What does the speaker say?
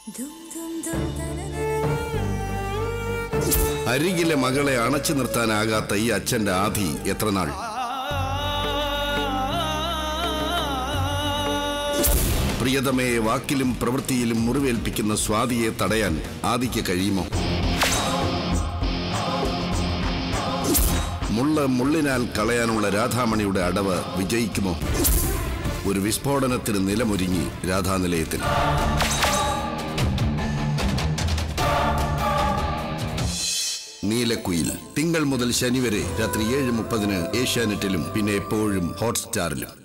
അരികിലെ മകളെ അണച്ചു നിർത്താനാകാത്ത ഈ അച്ഛന്റെ ആധി എത്ര നാൾ പ്രിയതമയെ വാക്കിലും പ്രവൃത്തിയിലും മുറിവേൽപ്പിക്കുന്ന സ്വാതിയെ തടയാൻ ആദിക്ക് കഴിയുമോ മുള്ള മുള്ളിനാൽ കളയാനുള്ള രാധാമണിയുടെ അടവ് വിജയിക്കുമോ ഒരു വിസ്ഫോടനത്തിന് നിലമൊരുങ്ങി രാധാനിലയത്തിൽ നീലക്കുയിൽ തിങ്കൾ മുതൽ ശനി വരെ രാത്രി ഏഴ് മുപ്പതിന് ഏഷ്യാനെറ്റിലും പിന്നെ എപ്പോഴും ഹോട്ട്സ്റ്റാറിലും